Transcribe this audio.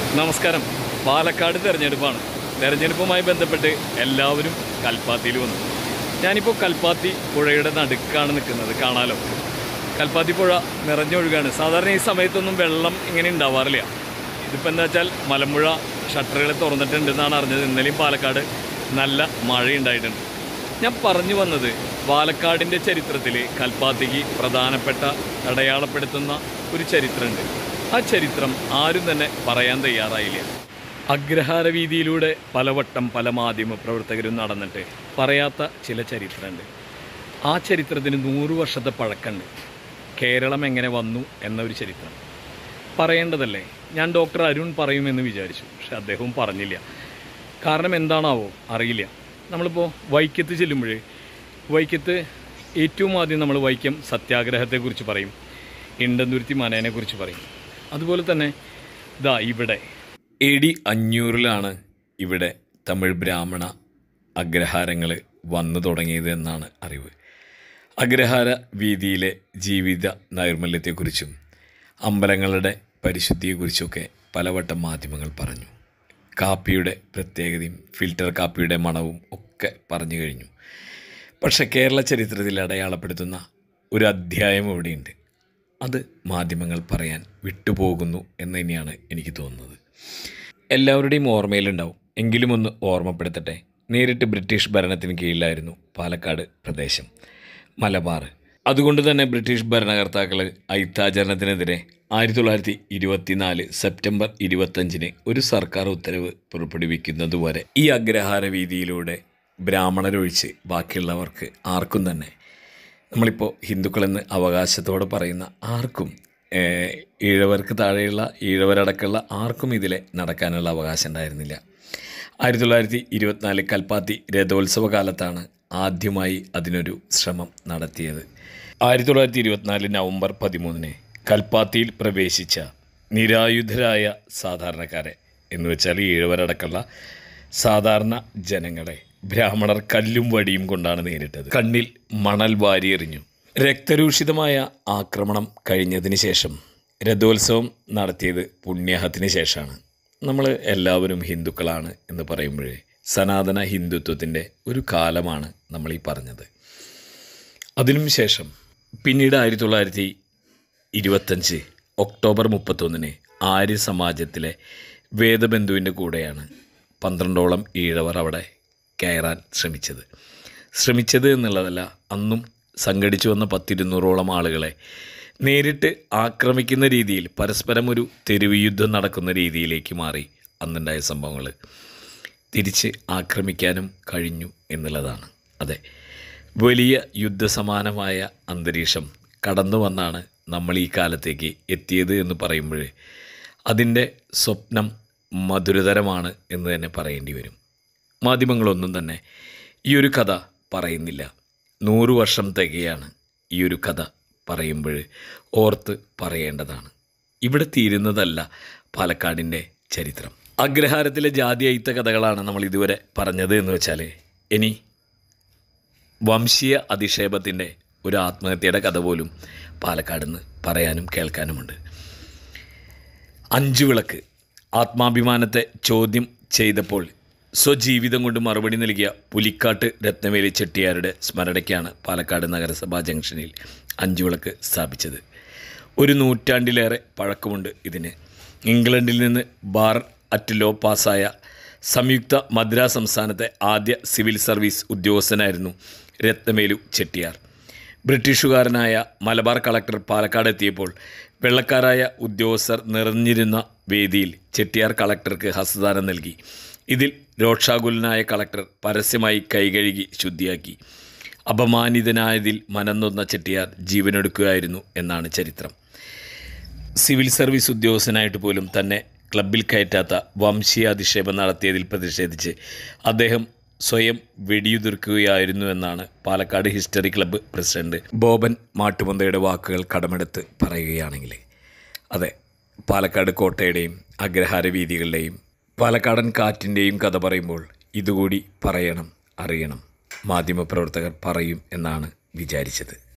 നമസ്കാരം പാലക്കാട് തെരഞ്ഞെടുപ്പാണ് തെരഞ്ഞെടുപ്പുമായി ബന്ധപ്പെട്ട് എല്ലാവരും കൽപ്പാത്തിയിൽ വന്നു ഞാനിപ്പോൾ കൽപ്പാത്തി പുഴയുടെ നടുക്കാണ് നിൽക്കുന്നത് കാണാലോ കൽപ്പാത്തി പുഴ നിറഞ്ഞൊഴുകാണ് സാധാരണ ഈ സമയത്തൊന്നും വെള്ളം ഇങ്ങനെ ഉണ്ടാവാറില്ല ഇതിപ്പോൾ എന്താ വെച്ചാൽ മലമ്പുഴ ഷട്ടറുകൾ തുറന്നിട്ടുണ്ടെന്നാണ് അറിഞ്ഞത് ഇന്നലെയും പാലക്കാട് നല്ല മഴയുണ്ടായിട്ടുണ്ട് ഞാൻ പറഞ്ഞു വന്നത് പാലക്കാടിൻ്റെ ചരിത്രത്തിൽ കൽപ്പാത്തിക്ക് പ്രധാനപ്പെട്ട അടയാളപ്പെടുത്തുന്ന ഒരു ചരിത്രമുണ്ട് ആ ചരിത്രം ആരും തന്നെ പറയാൻ തയ്യാറായില്ല അഗ്രഹാര വീതിയിലൂടെ പലവട്ടം പല മാധ്യമ പ്രവർത്തകരും നടന്നിട്ട് പറയാത്ത ചില ചരിത്രമുണ്ട് ആ ചരിത്രത്തിന് നൂറു വർഷത്തെ പഴക്കമുണ്ട് കേരളം എങ്ങനെ വന്നു എന്ന ഒരു ചരിത്രം പറയേണ്ടതല്ലേ ഞാൻ ഡോക്ടർ അരുൺ പറയുമെന്ന് വിചാരിച്ചു പക്ഷെ അദ്ദേഹവും പറഞ്ഞില്ല കാരണം എന്താണാവോ അറിയില്ല നമ്മളിപ്പോൾ വൈക്കത്ത് ചെല്ലുമ്പോൾ വൈക്കത്ത് ഏറ്റവും ആദ്യം നമ്മൾ വൈക്കം സത്യാഗ്രഹത്തെക്കുറിച്ച് പറയും ഇണ്ടന്തുരുത്തി മനേനെക്കുറിച്ച് പറയും അതുപോലെ തന്നെ ഇതാ ഇവിടെ എ ഡി അഞ്ഞൂറിലാണ് ഇവിടെ തമിഴ് ബ്രാഹ്മണ അഗ്രഹാരങ്ങൾ വന്നു തുടങ്ങിയത് എന്നാണ് അറിവ് അഗ്രഹാര വീതിയിലെ ജീവിത നൈർമല്യത്തെക്കുറിച്ചും അമ്പലങ്ങളുടെ പരിശുദ്ധിയെക്കുറിച്ചൊക്കെ പലവട്ടം മാധ്യമങ്ങൾ പറഞ്ഞു കാപ്പിയുടെ പ്രത്യേകതയും ഫിൽറ്റർ കാപ്പിയുടെ മണവും ഒക്കെ പറഞ്ഞു കഴിഞ്ഞു പക്ഷേ കേരള ചരിത്രത്തിൽ അടയാളപ്പെടുത്തുന്ന ഒരു അധ്യായം ഇവിടെയുണ്ട് അത് മാധ്യമങ്ങൾ പറയാൻ വിട്ടുപോകുന്നു എന്ന് തന്നെയാണ് എനിക്ക് തോന്നുന്നത് എല്ലാവരുടെയും ഓർമ്മയിലുണ്ടാവും എങ്കിലും ഒന്ന് ഓർമ്മപ്പെടുത്തട്ടെ നേരിട്ട് ബ്രിട്ടീഷ് ഭരണത്തിന് കീഴിലായിരുന്നു പാലക്കാട് പ്രദേശം മലബാർ അതുകൊണ്ട് തന്നെ ബ്രിട്ടീഷ് ഭരണകർത്താക്കൾ അയിത്താചരണത്തിനെതിരെ ആയിരത്തി തൊള്ളായിരത്തി ഇരുപത്തിനാല് സെപ്റ്റംബർ ഇരുപത്തഞ്ചിന് ഒരു സർക്കാർ ഉത്തരവ് പുറപ്പെടുവിക്കുന്നതുവരെ ഈ അഗ്രഹാര വീതിയിലൂടെ ബ്രാഹ്മണരൊഴിച്ച് ബാക്കിയുള്ളവർക്ക് ആർക്കും തന്നെ നമ്മളിപ്പോൾ ഹിന്ദുക്കളെന്ന് അവകാശത്തോടെ പറയുന്ന ആർക്കും ഏഹ്, ഈഴവർക്ക് താഴെയുള്ള ഈഴവരടക്കമുള്ള ആർക്കും ഇതിലെ നടക്കാനുള്ള അവകാശം ഉണ്ടായിരുന്നില്ല ആയിരത്തി തൊള്ളായിരത്തി ഇരുപത്തിനാല് കൽപ്പാത്തി രഥോത്സവ കാലത്താണ് ആദ്യമായി അതിനൊരു ശ്രമം നടത്തിയത് ആയിരത്തി തൊള്ളായിരത്തി ഇരുപത്തിനാല് നവംബർ പതിമൂന്നിന് കൽപ്പാത്തിയിൽ പ്രവേശിച്ച നിരായുധരായ സാധാരണക്കാരെ എന്ന് വെച്ചാൽ ഈഴവരടക്കമുള്ള സാധാരണ ജനങ്ങളെ ബ്രാഹ്മണർ കല്ലും വടിയും കൊണ്ടാണ് നേരിട്ടത് കണ്ണിൽ മണൽ വാരിയെറിഞ്ഞു രക്തരൂഷിതമായ ആക്രമണം കഴിഞ്ഞതിന് ശേഷം രഥോത്സവം നടത്തിയത് പുണ്യാഹത്തിന് ശേഷമാണ് നമ്മൾ എല്ലാവരും ഹിന്ദുക്കളാണ് എന്ന് പറയുമ്പോഴേ സനാതന ഹിന്ദുത്വത്തിൻ്റെ ഒരു കാലമാണ് നമ്മൾ ഈ പറഞ്ഞത് അതിനും ശേഷം പിന്നീട് ആയിരത്തി തൊള്ളായിരത്തി ഇരുപത്തഞ്ച് ഒക്ടോബർ മുപ്പത്തൊന്നിന് ആര്യ സമാജത്തിലെ വേദബന്ധുവിൻ്റെ കൂടെയാണ് പന്ത്രണ്ടോളം ഈഴവർ അവിടെ കയറാൻ ശ്രമിച്ചത് ശ്രമിച്ചത് എന്നുള്ളതല്ല അന്നും സംഘടിച്ചു വന്ന പത്തിരുന്നൂറോളം ആളുകളെ നേരിട്ട് ആക്രമിക്കുന്ന രീതിയിൽ പരസ്പരം ഒരു തെരുവ് യുദ്ധം നടക്കുന്ന രീതിയിലേക്ക് മാറി അന്നുണ്ടായ സംഭവങ്ങൾ തിരിച്ച് ആക്രമിക്കാനും കഴിഞ്ഞു എന്നുള്ളതാണ് അതെ വലിയ യുദ്ധസമാനമായ അന്തരീക്ഷം കടന്നു വന്നാണ് നമ്മൾ ഈ കാലത്തേക്ക് എത്തിയത് എന്ന് പറയുമ്പോൾ അതിൻ്റെ സ്വപ്നം മധുരതരമാണ് എന്ന് തന്നെ പറയേണ്ടി വരും മാധ്യമങ്ങളൊന്നും തന്നെ ഈ ഒരു കഥ പറയുന്നില്ല നൂറു വർഷം തികയാണ് ഈ ഒരു കഥ പറയുമ്പോൾ ഓർത്ത് പറയേണ്ടതാണ് ഇവിടെ തീരുന്നതല്ല പാലക്കാടിൻ്റെ ചരിത്രം അഗ്രഹാരത്തിലെ ജാതി അയിത്ത കഥകളാണ് നമ്മൾ ഇതുവരെ പറഞ്ഞത് എന്ന് വെച്ചാൽ ഇനി വംശീയ അധിക്ഷേപത്തിൻ്റെ ഒരു ആത്മഹത്യയുടെ കഥ പോലും പാലക്കാട് നിന്ന് പറയാനും കേൾക്കാനുമുണ്ട് അഞ്ചു വിളക്ക് ആത്മാഭിമാനത്തെ ചോദ്യം ചെയ്തപ്പോൾ സ്വജീവിതം കൊണ്ട് മറുപടി നൽകിയ പുലിക്കാട്ട് രത്നവേലി ചെട്ടിയാരുടെ സ്മരണയ്ക്കാണ് പാലക്കാട് നഗരസഭാ ജംഗ്ഷനിൽ അഞ്ചു വിളക്ക് സ്ഥാപിച്ചത് ഒരു നൂറ്റാണ്ടിലേറെ പഴക്കമുണ്ട് ഇതിന് ഇംഗ്ലണ്ടിൽ നിന്ന് ബാർ അറ്റ് ലോ പാസ്സായ സംയുക്ത മദ്രാസ് സംസ്ഥാനത്തെ ആദ്യ സിവിൽ സർവീസ് ഉദ്യോഗസ്ഥനായിരുന്നു രത്നമേലു ചെട്ടിയാർ ബ്രിട്ടീഷുകാരനായ മലബാർ കളക്ടർ പാലക്കാട് എത്തിയപ്പോൾ വെള്ളക്കാരായ ഉദ്യോഗസ്ഥർ നിറഞ്ഞിരുന്ന വേദിയിൽ ചെട്ടിയാർ കളക്ടർക്ക് ഹസ്തദാനം നൽകി ഇതിൽ രോക്ഷാകുലനായ കളക്ടർ പരസ്യമായി കൈകഴുകി ശുദ്ധിയാക്കി അപമാനിതനായതിൽ മനംനൊന്ന ചെട്ടിയാർ ജീവനെടുക്കുകയായിരുന്നു എന്നാണ് ചരിത്രം സിവിൽ സർവീസ് ഉദ്യോഗസ്ഥനായിട്ട് പോലും തന്നെ ക്ലബിൽ കയറ്റാത്ത വംശീയ അധിക്ഷേപം നടത്തിയതിൽ പ്രതിഷേധിച്ച് അദ്ദേഹം സ്വയം വെടിയുതിർക്കുകയായിരുന്നു എന്നാണ് Palakkad history club president Boban മാട്ടുമന്തയുടെ വാക്കുകൾ കടമെടുത്ത് പറയുകയാണെങ്കിൽ അതെ പാലക്കാട് കോട്ടയുടെയും അഗ്രഹാര വീതികളുടെയും പാലക്കാടൻ കാറ്റിൻ്റെയും കഥ പറയുമ്പോൾ ഇതുകൂടി പറയണം അറിയണം മാധ്യമപ്രവർത്തകർ പറയും എന്നാണ് വിചാരിച്ചത്